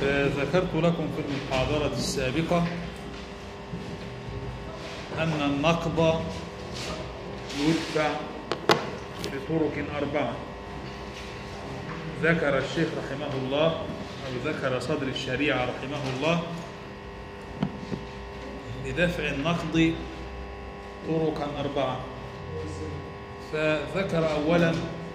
آه، ذكرت لكم في المحاضرة السابقة أن النقد يدفع بطرق أربعة ذكر الشيخ رحمه الله أو ذكر صدر الشريعة رحمه الله لدفع النقد طرقا أربعة فذكر أولا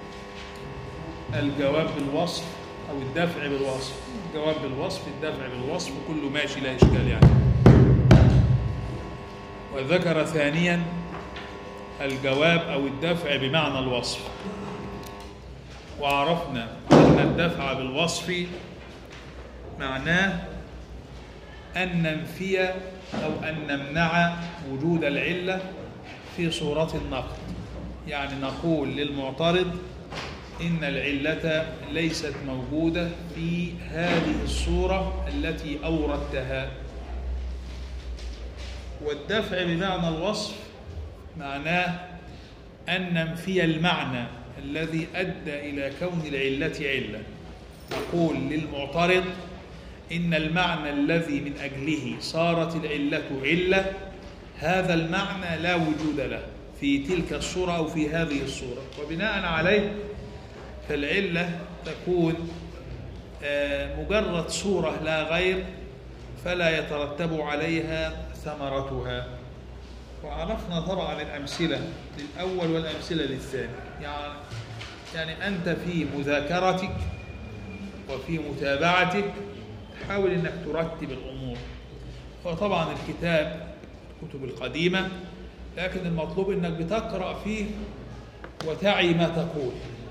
الجواب بالوصف أو الدفع بالوصف الجواب بالوصف الدفع بالوصف كله ماشي لا إشكال يعني وذكر ثانيا الجواب أو الدفع بمعنى الوصف وعرفنا أن الدفع بالوصف معناه أن ننفي أو أن نمنع وجود العلة في صورة النقد يعني نقول للمعترض إن العلة ليست موجودة في هذه الصورة التي أوردتها والدفع بمعنى الوصف معناه أن ننفي المعنى الذي أدى إلى كون العلة علة نقول للمعترض إن المعنى الذي من أجله صارت العلة علة هذا المعنى لا وجود له في تلك الصورة أو في هذه الصورة وبناء عليه فالعلة تكون مجرد صورة لا غير فلا يترتب عليها ثمرتها وعرفنا طبعا الأمثلة للأول والأمثلة للثاني يعني يعني أنت في مذاكرتك وفي متابعتك حاول أنك ترتب الأمور وطبعا الكتاب الكتب القديمة لكن المطلوب أنك بتقرأ فيه وتعي ما تقول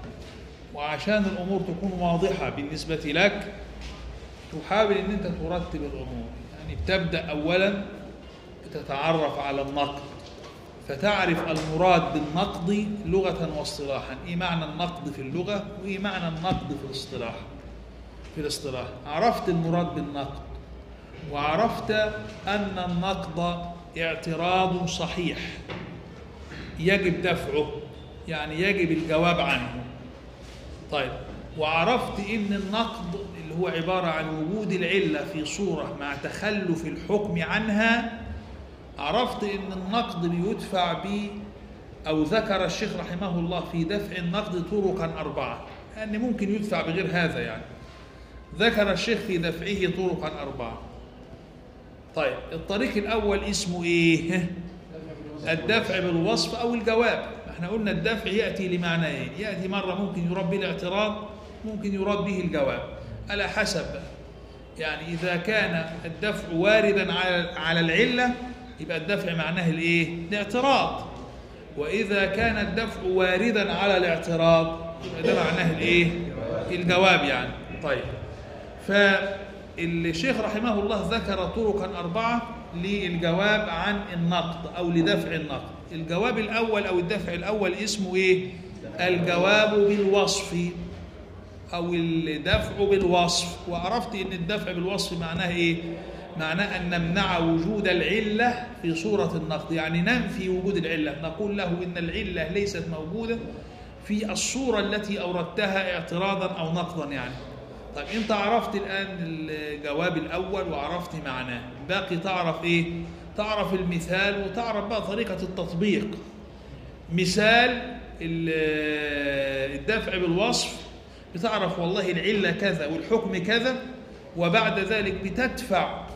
وعشان الأمور تكون واضحة بالنسبة لك تحاول أن أنت ترتب الأمور يعني بتبدأ أولا بتتعرف على النقد فتعرف المراد بالنقد لغة واصطلاحا إيه معنى النقد في اللغة وإيه معنى النقد في الاصطلاح في الاصطلاح عرفت المراد بالنقد وعرفت أن النقد اعتراض صحيح يجب دفعه يعني يجب الجواب عنه طيب وعرفت ان النقد اللي هو عباره عن وجود العله في صوره مع تخلف الحكم عنها عرفت ان النقد بيدفع ب او ذكر الشيخ رحمه الله في دفع النقد طرقا اربعه يعني ممكن يدفع بغير هذا يعني ذكر الشيخ في دفعه طرقا اربعه طيب الطريق الاول اسمه ايه الدفع بالوصف او الجواب احنا قلنا الدفع ياتي لمعنيين ياتي مره ممكن يراد به الاعتراض ممكن يراد به الجواب على حسب يعني اذا كان الدفع واردا على على العله يبقى الدفع معناه الايه الاعتراض واذا كان الدفع واردا على الاعتراض يبقى ده معناه الايه الجواب يعني طيب فالشيخ رحمه الله ذكر طرقا اربعه للجواب عن النقد او لدفع النقد الجواب الأول أو الدفع الأول اسمه إيه؟ الجواب بالوصف أو الدفع بالوصف وعرفت إن الدفع بالوصف معناه إيه؟ معناه أن نمنع وجود العلة في صورة النقد يعني ننفي وجود العلة نقول له إن العلة ليست موجودة في الصورة التي أوردتها اعتراضا أو نقضا يعني طيب أنت عرفت الآن الجواب الأول وعرفت معناه باقي تعرف إيه؟ تعرف المثال وتعرف بقى طريقة التطبيق مثال الدفع بالوصف بتعرف والله العلة كذا والحكم كذا وبعد ذلك بتدفع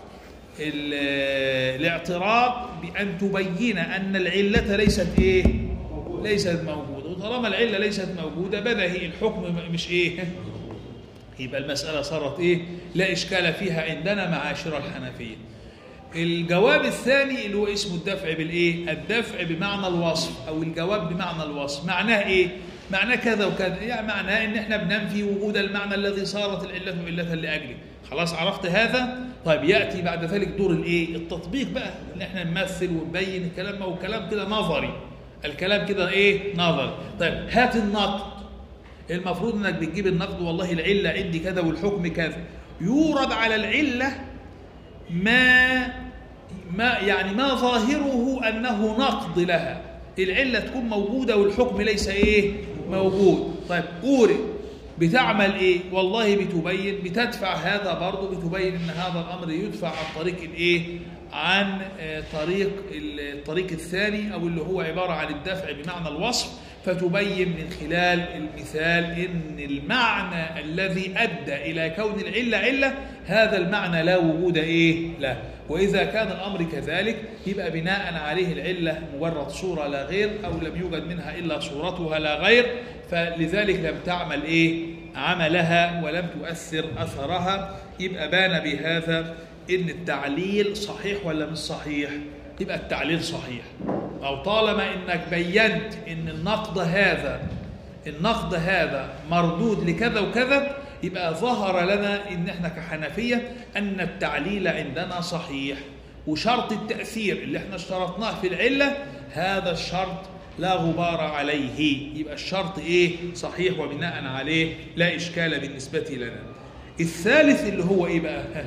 الاعتراض بأن تبين أن العلة ليست إيه ليست موجودة وطالما العلة ليست موجودة بدهي الحكم مش إيه يبقى المسألة صارت إيه لا إشكال فيها عندنا معاشر الحنفية الجواب الثاني اللي هو اسمه الدفع بالايه الدفع بمعنى الوصف او الجواب بمعنى الوصف معناه ايه معناه كذا وكذا يعني معناه ان احنا بننفي وجود المعنى الذي صارت العله علة لاجله خلاص عرفت هذا طيب ياتي بعد ذلك دور الايه التطبيق بقى ان احنا نمثل ونبين الكلام او كلام كده نظري الكلام كده ايه نظري طيب هات النقد المفروض انك بتجيب النقد والله العله عندي كذا والحكم كذا يورد على العله ما ما يعني ما ظاهره انه نقض لها العله تكون موجوده والحكم ليس ايه موجود طيب اورد بتعمل ايه والله بتبين بتدفع هذا برضه بتبين ان هذا الامر يدفع عن طريق الايه عن آه، طريق الطريق الثاني او اللي هو عباره عن الدفع بمعنى الوصف فتبين من خلال المثال ان المعنى الذي ادى الى كون العله عله هذا المعنى لا وجود ايه له واذا كان الامر كذلك يبقى بناء عليه العله مجرد صوره لا غير او لم يوجد منها الا صورتها لا غير فلذلك لم تعمل ايه عملها ولم تؤثر اثرها يبقى بان بهذا ان التعليل صحيح ولا مش صحيح يبقى التعليل صحيح او طالما انك بينت ان النقد هذا النقد هذا مردود لكذا وكذا يبقى ظهر لنا ان احنا كحنفيه ان التعليل عندنا صحيح وشرط التاثير اللي احنا اشترطناه في العله هذا الشرط لا غبار عليه يبقى الشرط ايه صحيح وبناء عليه لا اشكال بالنسبه لنا الثالث اللي هو ايه بقى ها.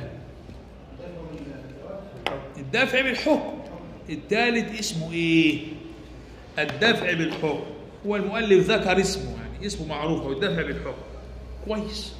الدافع بالحكم الثالث اسمه ايه الدفع بالحكم هو المؤلف ذكر اسمه يعني اسمه معروف هو الدفع بالحكم كويس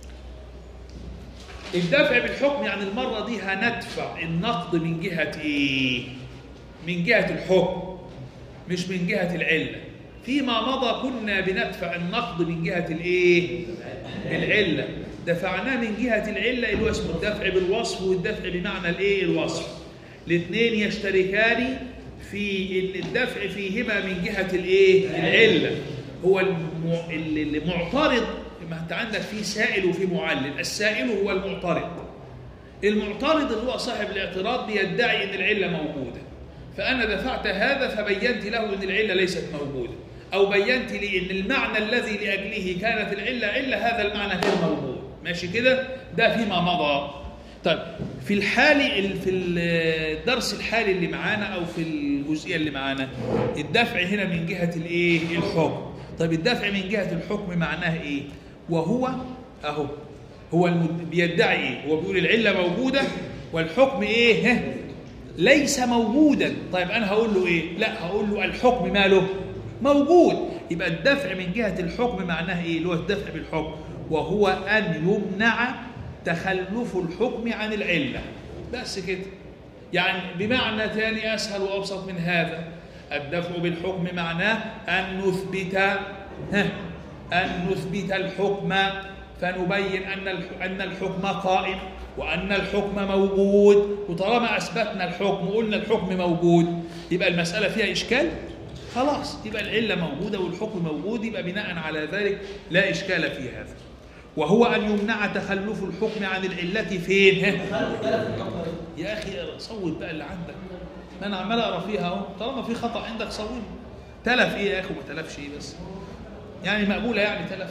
الدفع بالحكم يعني المرة دي هندفع النقد من جهة ايه من جهة الحكم مش من جهة العلة فيما مضى كنا بندفع النقد من جهة الايه العلة دفعناه من جهة العلة اللي هو اسمه الدفع بالوصف والدفع بمعنى الايه الوصف الاثنين يشتركان في ان الدفع فيهما من جهة الايه العلة هو الم- اللي معترض ما انت عندك في سائل وفي معلل السائل هو المعترض المعترض اللي هو صاحب الاعتراض بيدعي ان العله موجوده فانا دفعت هذا فبينت له ان العله ليست موجوده او بينت لي ان المعنى الذي لاجله كانت العله عله هذا المعنى غير موجود ماشي كده ده فيما مضى طيب في الحال ال- في الدرس الحالي اللي معانا او في الجزئيه اللي معانا الدفع هنا من جهه الايه الحكم طيب الدفع من جهه الحكم معناه ايه وهو اهو هو المد... بيدعي ايه هو بيقول العله موجوده والحكم ايه ها ليس موجودا طيب انا هقول له ايه لا هقول له الحكم ماله موجود يبقى الدفع من جهه الحكم معناه ايه اللي هو الدفع بالحكم وهو ان يمنع تخلف الحكم عن العله بس كده يعني بمعنى ثاني اسهل وابسط من هذا الدفع بالحكم معناه ان نثبت ها ان نثبت الحكم فنبين ان الح- ان الحكم قائم وان الحكم موجود وطالما اثبتنا الحكم وقلنا الحكم موجود يبقى المساله فيها اشكال خلاص يبقى العله موجوده والحكم موجود يبقى بناء على ذلك لا اشكال في هذا وهو ان يمنع تخلف الحكم عن العله فين ها؟ يا اخي صوت بقى اللي عندك ما انا عمال اقرا فيها اهو طالما في خطا عندك صوت تلف ايه يا اخي وما تلفش ايه بس يعني مقبوله يعني تلف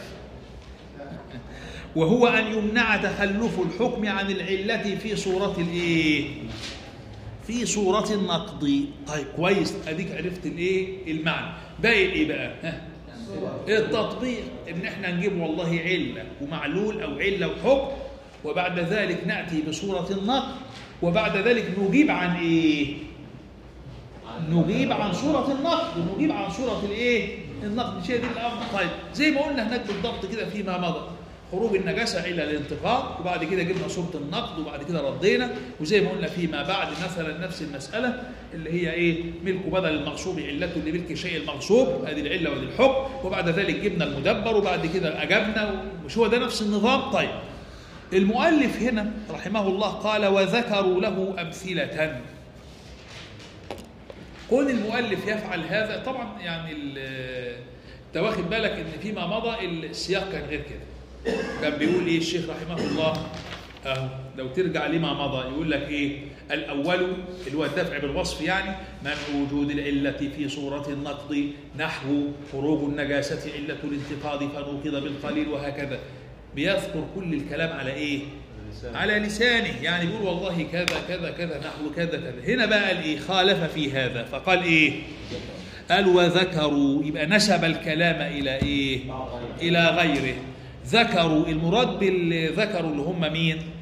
وهو ان يمنع تخلف الحكم عن العله في صوره الايه في صوره النقض طيب كويس اديك عرفت الايه المعنى باقي الايه بقى ها التطبيق ان احنا نجيب والله عله ومعلول او عله وحكم وبعد ذلك ناتي بصوره النقد وبعد ذلك نجيب عن ايه نجيب عن صورة النقد ونجيب عن صورة الايه؟ النقد مش هي دي الامر طيب زي ما قلنا هناك بالضبط كده فيما مضى خروج النجاسة إلى الانتقاد وبعد كده جبنا صورة النقد وبعد كده ردينا وزي ما قلنا فيما بعد مثلا نفس المسألة اللي هي إيه ملك بدل المغصوب علته لملك شيء المغصوب هذه العلة ودي الحكم وبعد ذلك جبنا المدبر وبعد كده أجبنا مش هو ده نفس النظام طيب المؤلف هنا رحمه الله قال وذكروا له أمثلة كون المؤلف يفعل هذا طبعا يعني ال- انت واخد بالك ان فيما مضى السياق كان غير كده كان بيقول ايه الشيخ رحمه الله اهو لو ترجع لما مضى يقول لك ايه الاول اللي هو الدفع بالوصف يعني منع وجود العله في صوره النقض نحو خروج النجاسه عله الانتقاض فنوقض بالقليل وهكذا بيذكر كل الكلام على ايه على لسانه يعني بيقول والله كذا كذا كذا نحو كذا كذا هنا بقى قال ايه خالف في هذا فقال ايه قال وذكروا يبقى نسب الكلام الى ايه الى غيره ذكروا المراد بالذكروا اللي هم مين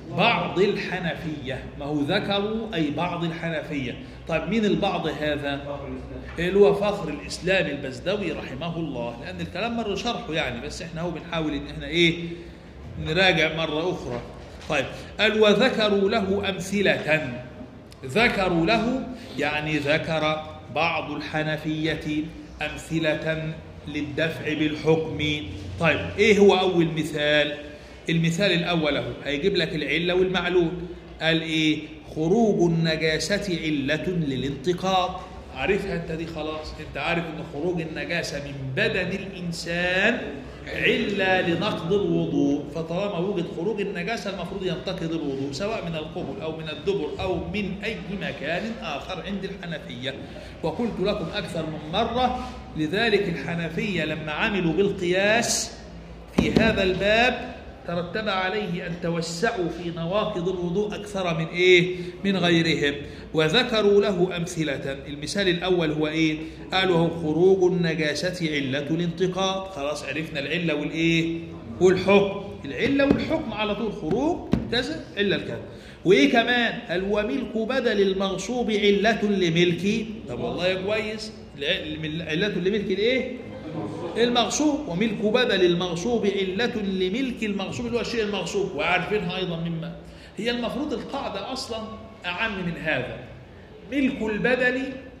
بعض الحنفية ما هو ذكروا أي بعض الحنفية طيب مين البعض هذا اللي هو فخر الإسلام البزدوي رحمه الله لأن الكلام مر شرحه يعني بس احنا هو بنحاول إن احنا إيه نراجع مرة أخرى طيب قال وذكروا له أمثلة ذكروا له يعني ذكر بعض الحنفية أمثلة للدفع بالحكم طيب إيه هو أول مثال المثال الأول هو هيجيب لك العلة والمعلول قال إيه خروج النجاسة علة للانتقاض عارفها انت دي خلاص انت عارف ان خروج النجاسة من بدن الإنسان علة لنقض الوضوء فطالما وجد خروج النجاسة المفروض ينتقض الوضوء سواء من القبل أو من الدبر أو من أي مكان آخر عند الحنفية وقلت لكم أكثر من مرة لذلك الحنفية لما عملوا بالقياس في هذا الباب ترتب عليه أن توسعوا في نواقض الوضوء أكثر من إيه؟ من غيرهم وذكروا له أمثلة المثال الأول هو إيه؟ قالوا هو خروج النجاسة علة الانتقاض خلاص عرفنا العلة والإيه؟ والحكم العلة والحكم على طول خروج كذا علة الكذا وإيه كمان؟ قال وملك بدل المغصوب علة لملكي طب والله كويس علة لملك الإيه؟ المغصوب وملك بدل المغصوب علة لملك المغصوب اللي هو الشيء المغصوب وعارفينها أيضا مما هي المفروض القاعدة أصلا أعم من هذا ملك البدل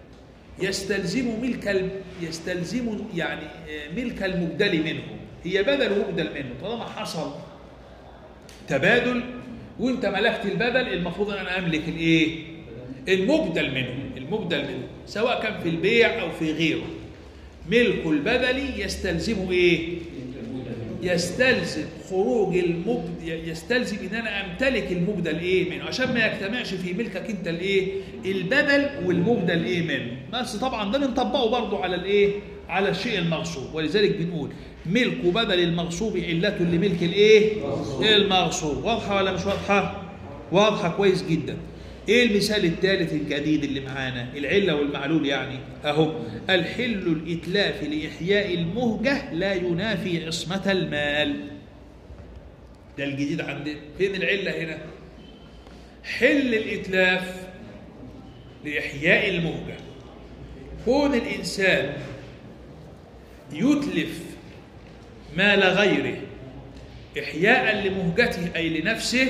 يستلزم ملك يستلزم يعني ملك المبدل منه هي بدل ومبدل منه طالما حصل تبادل وانت ملكت البدل المفروض ان انا املك الايه المبدل منه المبدل منه سواء كان في البيع او في غيره ملك البدل يستلزم ايه يستلزم خروج المبدل يستلزم ان انا امتلك المبدل ايه منه عشان ما يجتمعش في ملكك انت الايه البدل والمبدل ايه منه بس طبعا ده بنطبقه برضه على الايه على الشيء المغصوب ولذلك بنقول ملك بدل المغصوب علة لملك الايه المغصوب واضحه ولا مش واضحه واضحه كويس جدا ايه المثال الثالث الجديد اللي معانا العله والمعلول يعني اهو الحل الاتلاف لاحياء المهجه لا ينافي عصمه المال ده الجديد عندنا فين العله هنا حل الاتلاف لاحياء المهجه كون الانسان يتلف مال غيره احياء لمهجته اي لنفسه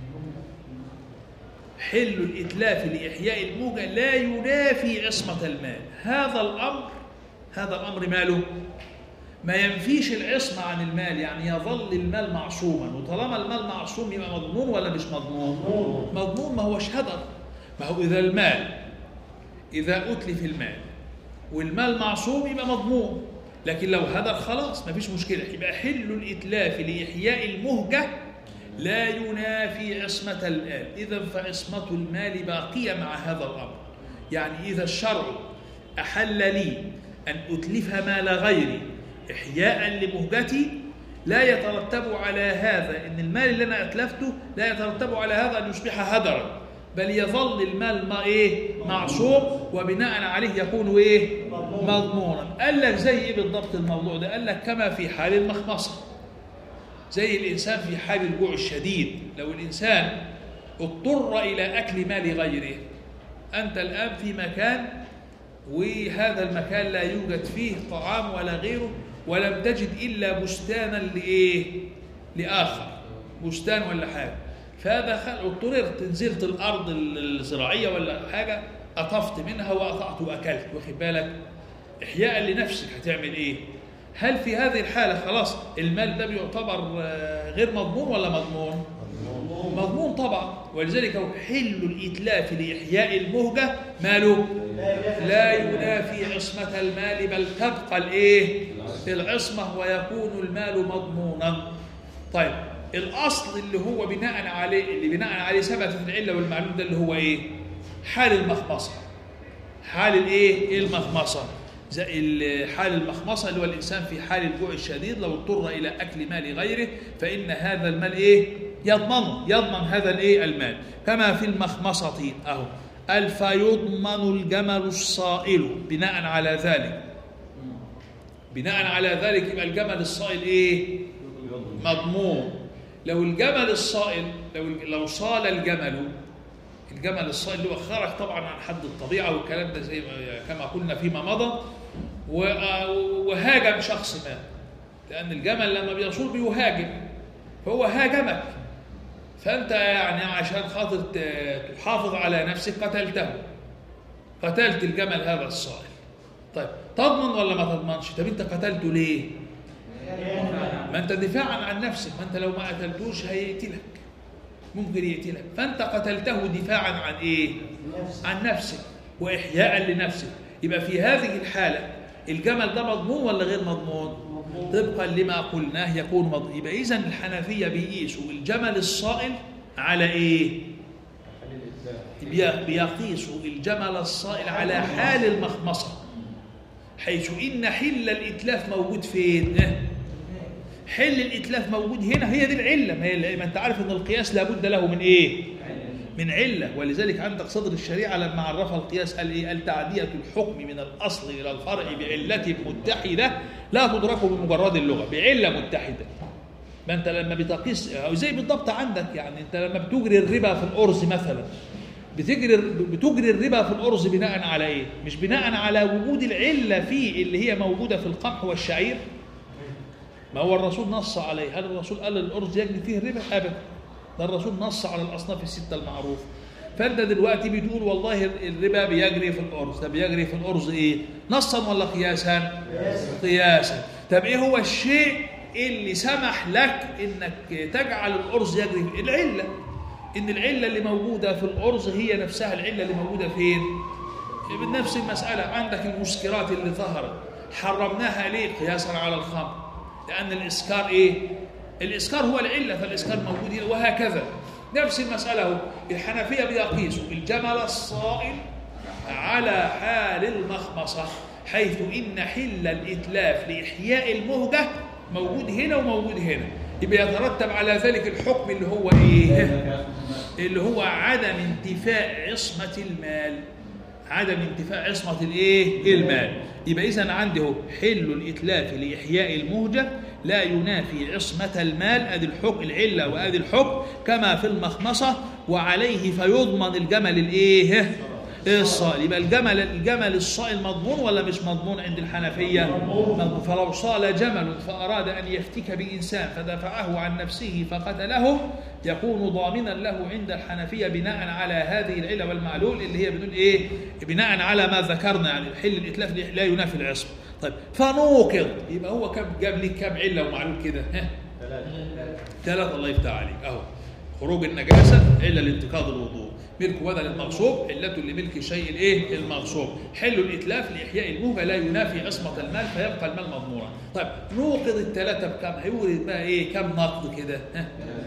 حل الإتلاف لإحياء الموجة لا ينافي عصمة المال هذا الأمر هذا الأمر ماله ما ينفيش العصمة عن المال يعني يظل المال معصوما وطالما المال معصوم يبقى مضمون ولا مش مضمون مضمون ما هوش هدر ما هو إذا المال إذا أتلف المال والمال معصوم يبقى مضمون لكن لو هدر خلاص ما فيش مشكلة يبقى حل الإتلاف لإحياء المهجة لا ينافي عصمة المال إذا فعصمة المال باقية مع هذا الأمر يعني إذا الشرع أحل لي أن أتلف مال غيري إحياء لمهجتي لا يترتب على هذا أن المال اللي أنا أتلفته لا يترتب على هذا أن يصبح هدرا بل يظل المال ما إيه معصوم وبناء عليه يكون إيه مضمونا قال لك زي إيه بالضبط الموضوع ده قال لك كما في حال المخمصة زي الإنسان في حال الجوع الشديد لو الإنسان اضطر إلى أكل مال غيره أنت الآن في مكان وهذا المكان لا يوجد فيه طعام ولا غيره ولم تجد إلا بستانا لإيه؟ لآخر بستان ولا حاجة فهذا اضطررت نزلت الأرض الزراعية ولا حاجة قطفت منها وقطعت وأكلت واخد بالك إحياء لنفسك هتعمل إيه؟ هل في هذه الحالة خلاص المال ده بيعتبر غير مضمون ولا مضمون؟ مضمون طبعا ولذلك هو حل الإتلاف لإحياء المهجة ماله لا ينافي عصمة المال بل تبقى الإيه؟ العصمة ويكون المال مضمونا طيب الأصل اللي هو بناء عليه اللي بناء عليه ثبتت العلة والمعلوم ده اللي هو إيه؟ حال المخمصة حال الإيه؟ المخمصة زي حال المخمصة اللي هو الإنسان في حال الجوع الشديد لو اضطر إلى أكل مال غيره فإن هذا المال إيه؟ يضمن يضمن هذا الإيه؟ المال كما في المخمصة أهو قال فيضمن الجمل الصائل بناء على ذلك بناء على ذلك يبقى الجمل الصائل إيه؟ مضمون لو الجمل الصائل لو لو صال الجمل الجمل الصائل اللي هو خرج طبعا عن حد الطبيعه والكلام ده زي ما كما قلنا فيما مضى و- وهاجم شخص ما لان الجمل لما بيصول بيهاجم فهو هاجمك فانت يعني عشان خاطر ت- تحافظ على نفسك قتلته قتلت الجمل هذا الصائل طيب تضمن ولا ما تضمنش طب انت قتلته ليه ما انت دفاعا عن نفسك ما انت لو ما قتلتوش هيقتلك ممكن يقتلك فانت قتلته دفاعا عن ايه عن نفسك واحياء لنفسك يبقى في هذه الحاله الجمل ده مضمون ولا غير مضمون طبقا لما قلناه يكون مضمون يبقى اذا الحنفيه بيقيسوا الجمل الصائل على ايه بي- بيقيسوا الجمل الصائل على حال المخمصه حيث ان حل الاتلاف موجود فين حل الاتلاف موجود هنا هي دي العله ما, هي ما انت عارف ان القياس لابد له من ايه من عله ولذلك عندك صدر الشريعه لما عرف القياس قال ايه قال تعديه الحكم من الاصل الى الفرع بعله متحده لا تدرك بمجرد اللغه بعله متحده ما انت لما بتقيس أو زي بالضبط عندك يعني انت لما بتجري الربا في الارز مثلا بتجري بتجري الربا في الارز بناء على ايه مش بناء على وجود العله فيه اللي هي موجوده في القمح والشعير ما هو الرسول نص عليه هل الرسول قال الارز يجري فيه الربا ابدا ده الرسول نص على الاصناف السته المعروفه فانت دلوقتي بتقول والله الربا بيجري في الارز ده بيجري في الارز ايه نصا ولا قياسا قياسا طب ايه هو الشيء اللي سمح لك انك تجعل الارز يجري في العله ان العله اللي موجوده في الارز هي نفسها العله اللي موجوده فين بنفس المساله عندك المسكرات اللي ظهرت حرمناها ليه قياسا على الخمر لان الاسكار ايه الاسكار هو العله فالاسكار موجود هنا وهكذا نفس المساله اهو الحنفيه بيقيسوا الجمل الصائل على حال المخمصه حيث ان حل الاتلاف لاحياء المهجه موجود هنا وموجود هنا يبقى يترتب على ذلك الحكم اللي هو ايه اللي هو عدم انتفاء عصمه المال عدم انتفاء عصمة الايه؟ المال. يبقى إذا عندي اهو حل الإتلاف لإحياء المهجة لا ينافي عصمة المال أدي الحكم العلة وأدي الحكم كما في المخمصة وعليه فيضمن الجمل الإيه؟ الصائل يبقى الجمل الجمل الصائل مضمون ولا مش مضمون عند الحنفية؟ مضمون فلو صال جمل فأراد أن يفتك بإنسان فدفعه عن نفسه فقتله يكون ضامنا له عند الحنفية بناء على هذه العلة والمعلول اللي هي بنقول إيه؟ بناء على ما ذكرنا يعني حل الإتلاف لا ينافي العصم. طيب فنوقض يبقى هو كم جاب لي كم علة ومعلول كده؟ ها؟ ثلاثة الله يفتح عليك أهو خروج النجاسة إلا لانتقاض الوضوء ملك بدل المغصوب علة لملك الشيء الايه المغصوب حل الاتلاف لاحياء المهجه لا ينافي عصمه المال فيبقى المال مضمونا طيب نوقض الثلاثه بكم هيورد بقى ايه كم نقض كده ها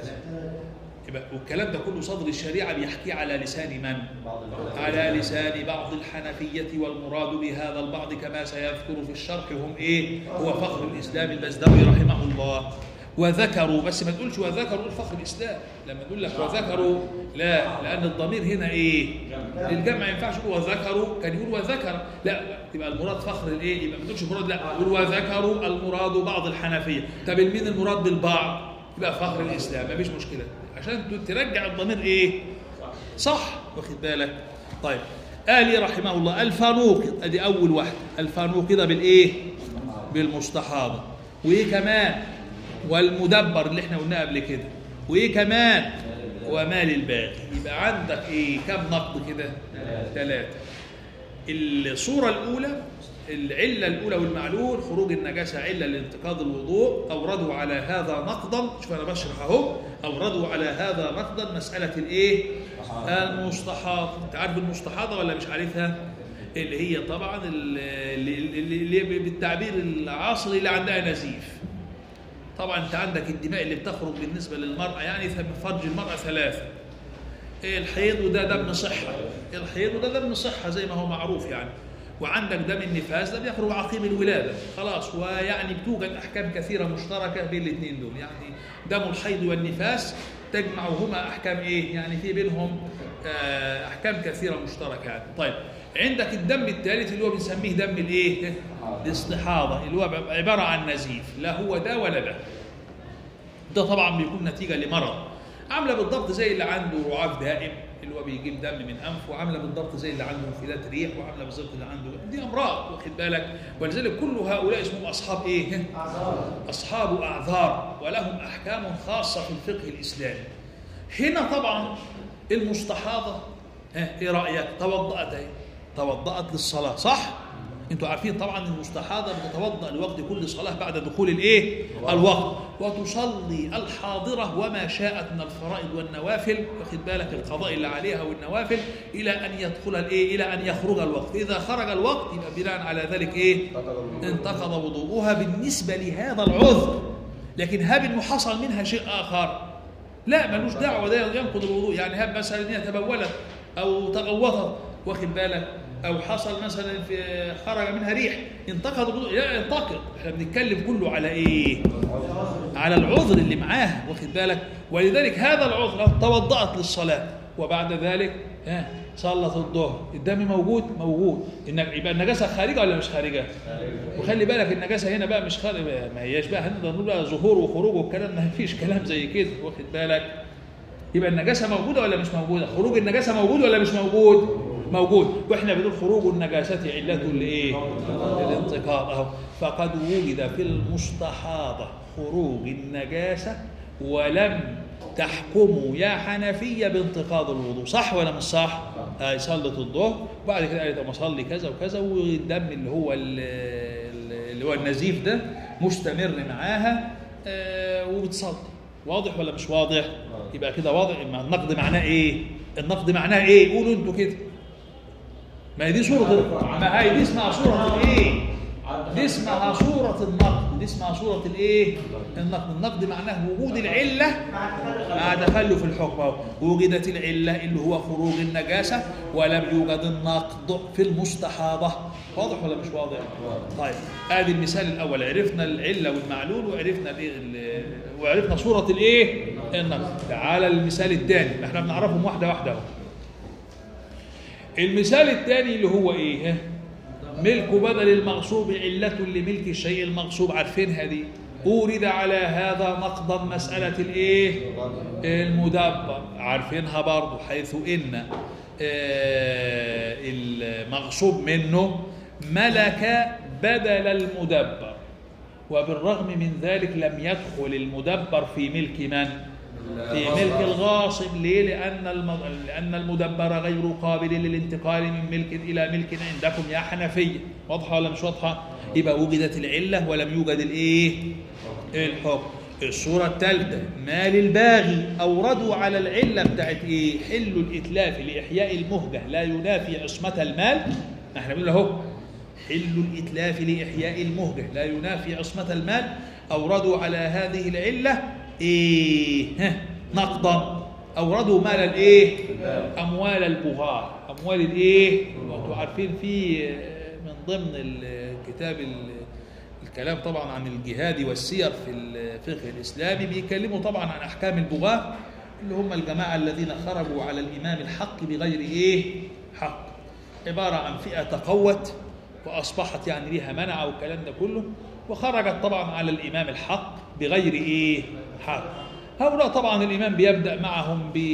يبقى والكلام ده كله صدر الشريعه بيحكي على لسان من على لسان بعض الحنفيه والمراد بهذا البعض كما سيذكر في الشرح هم ايه هو فخر الاسلام البزدوي رحمه الله وذكروا بس ما تقولش وذكروا قول فخر الاسلام لما تقول لك وذكروا لا لان الضمير هنا ايه الجمع ما ينفعش يقول وذكروا كان يقول وذكر لا يبقى المراد فخر الايه يبقى ما تقولش مراد لا يقول وذكروا المراد بعض الحنفيه طب مين المراد بالبعض يبقى فخر الاسلام ما فيش مشكله عشان ترجع الضمير ايه صح واخد بالك طيب آلي رحمه الله الفانوقض ادي اول واحده الفانوقضه بالايه بالمستحاضه وايه كمان والمدبر اللي احنا قلناه قبل كده وايه كمان ومال الباقي يبقى عندك ايه كم نقد كده ثلاثة الصورة الأولى العلة الأولى والمعلول خروج النجاسة علة لانتقاض الوضوء أوردوا على هذا نقدا شوف أنا بشرح أهو أوردوا على هذا نقدا مسألة الإيه؟ المستحاضة أنت عارف المستحاضة ولا مش عارفها؟ اللي هي طبعا اللي, اللي, اللي بالتعبير العصري اللي عندها نزيف طبعا انت عندك الدماء اللي بتخرج بالنسبه للمراه يعني فرج المراه ثلاثه الحيض وده دم صحه الحيض وده دم صحه زي ما هو معروف يعني وعندك دم النفاس ده بيخرج عقيم الولاده خلاص ويعني بتوجد احكام كثيره مشتركه بين الاثنين دول يعني دم الحيض والنفاس تجمعهما احكام ايه يعني في بينهم احكام كثيره مشتركه يعني طيب عندك الدم الثالث اللي هو بنسميه دم الايه الاستحاضه اللي هو عباره عن نزيف لا هو ده ولا ده ده طبعا بيكون نتيجه لمرض عامله بالضبط زي اللي عنده رعاف دائم اللي هو بيجيب دم من انفه وعامله بالضبط زي اللي عنده انفلات ريح وعامله بالضبط اللي عنده دي امراض واخد بالك ولذلك كل هؤلاء اسمهم اصحاب ايه؟ اصحاب اعذار ولهم احكام خاصه في الفقه الاسلامي هنا طبعا المستحاضه ها ايه رايك؟ توضأت اهي توضأت للصلاه صح؟ انتوا عارفين طبعا المستحاضه بتتوضا لوقت كل صلاه بعد دخول الايه؟ الوقت وتصلي الحاضره وما شاءت من الفرائض والنوافل واخد بالك القضاء اللي عليها والنوافل الى ان يدخل الايه؟ الى ان يخرج الوقت، اذا خرج الوقت يبقى بناء على ذلك ايه؟ انتقض وضوءها بالنسبه لهذا العذر لكن هب انه حصل منها شيء اخر لا ملوش دعوه ده ينقض الوضوء يعني هب مثلا ان هي تبولت او تغوطت واخد بالك او حصل مثلا في خرج منها ريح انتقد الوضوء لا ينتقد احنا بنتكلم كله على ايه على العذر اللي معاه واخد بالك ولذلك هذا العذر لو توضأت للصلاة وبعد ذلك ها صلت الظهر الدم موجود موجود إنك يبقى النجاسة خارجة ولا مش خارجة وخلي بالك النجاسة هنا بقى مش خارجة ما هياش بقى هنقدر نقول بقى ظهور وخروج والكلام ما فيش كلام زي كده واخد بالك يبقى النجاسة موجودة ولا مش موجودة خروج النجاسة موجود ولا مش موجود موجود واحنا بنقول خروج النجاسة علة لايه للانتقاض اهو فقد وجد في المستحاضة خروج النجاسة ولم تحكموا يا حنفية بانتقاض الوضوء صح ولا مش صح؟ آه صلت الظهر وبعد كده قالت أما أصلي كذا وكذا والدم اللي هو ال- اللي هو النزيف ده مستمر معاها آه وبتصلي واضح ولا مش واضح؟ يبقى كده واضح إما النقد معناه ايه؟ النقد معناه ايه؟ قولوا انتوا كده ما هي دي صورة ما هي دي اسمها صورة الايه؟ دي اسمها صورة النقد، دي اسمها صورة الايه؟ النقد، النقد معناه وجود العلة مع تخلف الحكم أهو. وجدت العلة اللي هو خروج النجاسة ولم يوجد النقد في المستحاضة، واضح ولا مش واضح؟ طيب ادي المثال الأول عرفنا العلة والمعلول وعرفنا الايه ال- وعرفنا صورة الايه؟ النقد، تعالى المثال الثاني، احنا بنعرفهم واحدة واحدة اهو. المثال الثاني اللي هو ايه ها؟ ملك بدل المغصوب علة لملك الشيء المغصوب عارفينها دي أورد على هذا نقضا مسألة الايه المدبر عارفينها برضو حيث إن آه، المغصوب منه ملك بدل المدبر وبالرغم من ذلك لم يدخل المدبر في ملك من؟ في ملك الغاصب ليه؟ لأن الم... لأن المدبر غير قابل للانتقال من ملك إلى ملك عندكم يا حنفية واضحة ولا مش واضحة؟ يبقى وجدت العلة ولم يوجد الإيه؟ الحكم الصورة الثالثة مال الباغي أوردوا على العلة بتاعت إيه؟ حل الإتلاف لإحياء المهجة لا ينافي عصمة المال احنا بنقول أهو حل الإتلاف لإحياء المهجة لا ينافي عصمة المال أوردوا على هذه العلة إيه ها، نقضا أوردوا مال الإيه أموال البغاة أموال الإيه وأنتم عارفين في آه، من ضمن الكتاب ال- الكلام طبعا عن الجهاد والسير في الفقه الإسلامي بيتكلموا طبعا عن أحكام البغاة اللي هم الجماعة الذين خرجوا على الإمام الحق بغير إيه حق عبارة عن فئة تقوت وأصبحت يعني ليها منع والكلام ده كله وخرجت طبعا على الإمام الحق بغير إيه حق هؤلاء طبعا الإمام بيبدأ معهم ب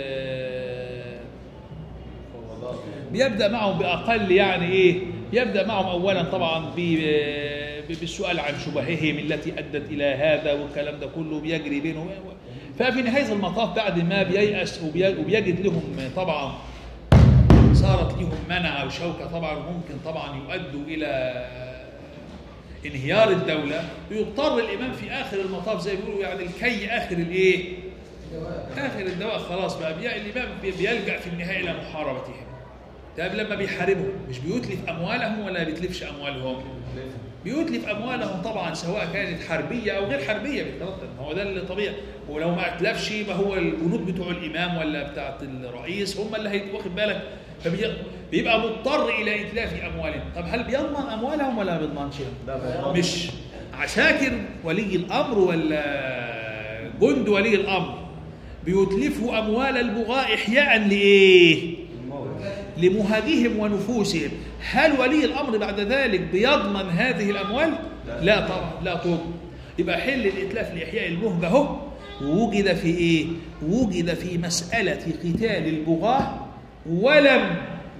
بيبدأ معهم بأقل يعني إيه يبدأ معهم أولا طبعا ب- بالسؤال عن شبههم التي أدت إلى هذا والكلام ده كله بيجري بينهم ففي نهاية المطاف بعد ما بييأس وبي- وبيجد لهم طبعا صارت لهم منع او شوكه طبعا ممكن طبعا يؤدوا الى انهيار الدوله يضطر الامام في اخر المطاف زي ما بيقولوا يعني الكي اخر الايه؟ اخر الدواء خلاص بقى بي- الامام بي- بيلجا في النهايه الى محاربتهم. طب لما بيحاربهم مش بيتلف اموالهم ولا بيتلفش اموالهم؟ بيتلف اموالهم طبعا سواء كانت حربيه او غير حربيه بالترتب هو ده اللي طبيعي ولو ما اتلفش يبقى هو الجنود بتوع الامام ولا بتاعه الرئيس هم اللي هيبقوا واخد بالك فبيبقى مضطر الى اتلاف اموالهم طب هل بيضمن اموالهم ولا ما بيضمنش مش عساكر ولي الامر ولا جند ولي الامر بيتلفوا اموال البغاء احياء لايه لمهاجهم ونفوسهم هل ولي الامر بعد ذلك بيضمن هذه الاموال لا طبعا لا طبعا يبقى حل الإتلاف لإحياء المهجة اهو ووجد في إيه؟ وجد في مسألة قتال البغاة ولم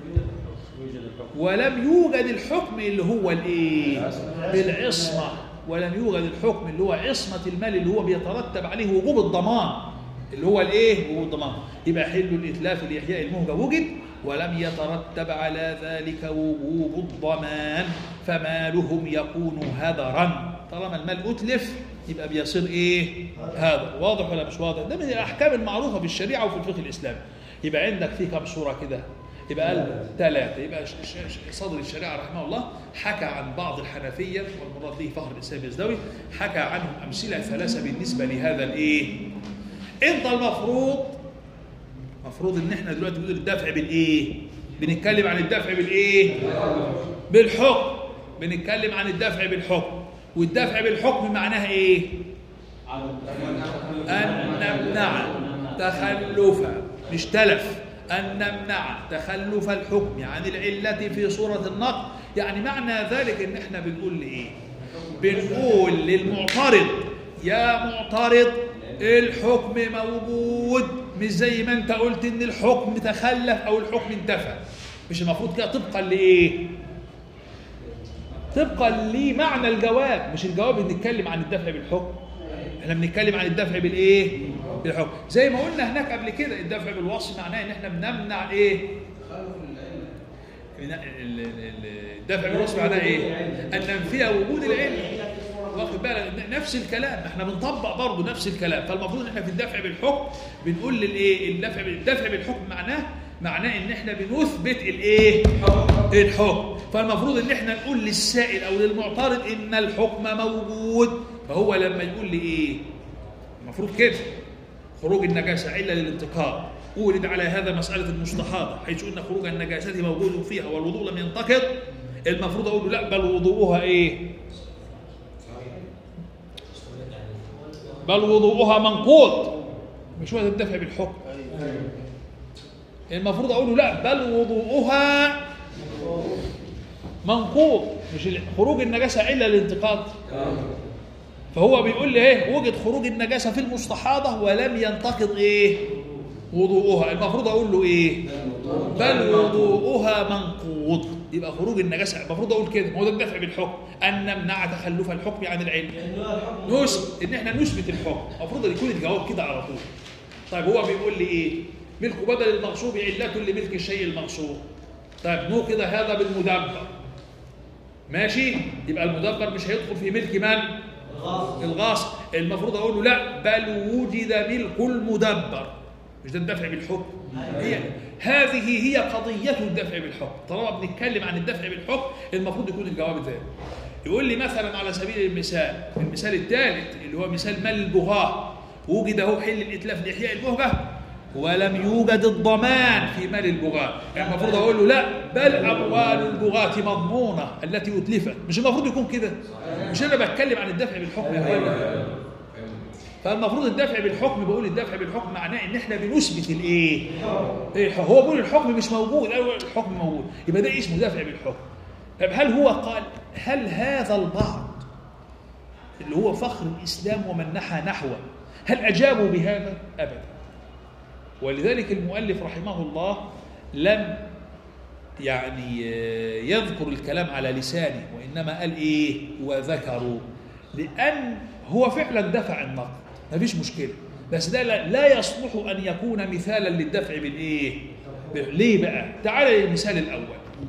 ولم يوجد الحكم اللي هو الايه بالعصمه ولم يوجد الحكم اللي هو عصمه المال اللي هو بيترتب عليه وجوب الضمان اللي هو الايه وجوب الضمان يبقى حل الاتلاف لاحياء المهجه وجد ولم يترتب على ذلك وجوب الضمان فمالهم يكون هدرا طالما المال اتلف يبقى بيصير ايه هذا واضح ولا مش واضح ده من الاحكام المعروفه في الشريعه وفي الفقه الاسلامي يبقى عندك في كم صوره كده يبقى قال ثلاثة يبقى ش- ش- صدر الشريعة رحمه الله حكى عن بعض الحنفية والمراد به فخر الإسلام الزدوي حكى عنهم أمثلة ثلاثة بالنسبة لهذا الإيه؟ أنت المفروض المفروض إن إحنا دلوقتي بنقول الدفع بالإيه؟ بنتكلم عن الدفع بالإيه؟ بالحكم بنتكلم عن الدفع بالحكم والدفع بالحكم معناها إيه؟ أن نمنع تخلف مش تلف أن نمنع تخلف الحكم عن العلة في صورة النقد يعني معنى ذلك إن إحنا بنقول لإيه؟ بنقول للمعترض يا معترض الحكم موجود مش زي ما أنت قلت إن الحكم تخلف أو الحكم انتفى مش المفروض كده طبقا لإيه؟ طبقا لمعنى الجواب مش الجواب بنتكلم عن الدفع بالحكم احنا بنتكلم عن الدفع بالايه بالحكم زي ما قلنا هناك قبل كده الدفع بالوصف معناه ان احنا بنمنع ايه ال- ال- ال- الدفع بالوصف معناه ايه ان ننفي وجود العلم واخد بالك نفس الكلام احنا بنطبق برضه نفس الكلام فالمفروض ان احنا في الدفع بالحكم بنقول للايه الدفع الدفع بالحكم معناه معناه ان احنا بنثبت الايه الحكم فالمفروض ان احنا نقول للسائل او للمعترض ان الحكم موجود فهو لما يقول لي ايه المفروض كده خروج النجاسه عله للانتقاد ولد على هذا مساله المستحاضه حيث ان خروج النجاسه موجود فيها والوضوء لم ينتقض المفروض اقول له لا بل وضوءها ايه بل وضوءها منقوض مش هو ده الدفع بالحكم المفروض اقول له لا بل وضوءها منقوض مش ال- خروج النجاسه الا الانتقاض فهو بيقول لي ايه وجد خروج النجاسه في المستحاضه ولم ينتقض ايه وضوءها المفروض اقول له ايه بل وضوءها منقوض يبقى خروج النجاسه المفروض اقول كده ما هو ده الدفع بالحكم ان نمنع تخلف الحكم عن العلم نثبت ان احنا نثبت الحكم المفروض يكون الجواب كده على طول طيب هو بيقول لي ايه ملك بدل المغصوب علة لملك الشيء المغصوب طيب نوقض هذا بالمدبر ماشي يبقى المدبر مش هيدخل في ملك من الغاصب المفروض اقول له لا بل وجد ملك المدبر مش ده الدفع بالحكم هي هذه هي قضية الدفع بالحكم طالما بنتكلم عن الدفع بالحكم المفروض يكون الجواب ذلك يقول لي مثلا على سبيل المثال المثال الثالث اللي هو مثال مال البغاة وجد هو حل الإتلاف لإحياء البهجة ولم يوجد الضمان في مال البغاة يعني المفروض أقول له لا بل أموال البغاة مضمونة التي أتلفت مش المفروض يكون كده مش أنا بتكلم عن الدفع بالحكم يا أخوانا فالمفروض الدفع بالحكم بقول الدفع بالحكم معناه ان احنا بنثبت الايه؟ إيه هو بيقول الحكم مش موجود قالوا الحكم موجود يبقى ده اسمه دفع بالحكم طب هل هو قال هل هذا البعض اللي هو فخر الاسلام ومن نحى نحوه هل اجابوا بهذا؟ ابدا ولذلك المؤلف رحمه الله لم يعني آه، يذكر الكلام على لسانه وانما قال ايه وذكروا لان هو فعلا دفع النقد مفيش مشكله بس ده لا- لا يصلح ان يكون مثالا للدفع بالايه ب- ليه بقى تعال للمثال الاول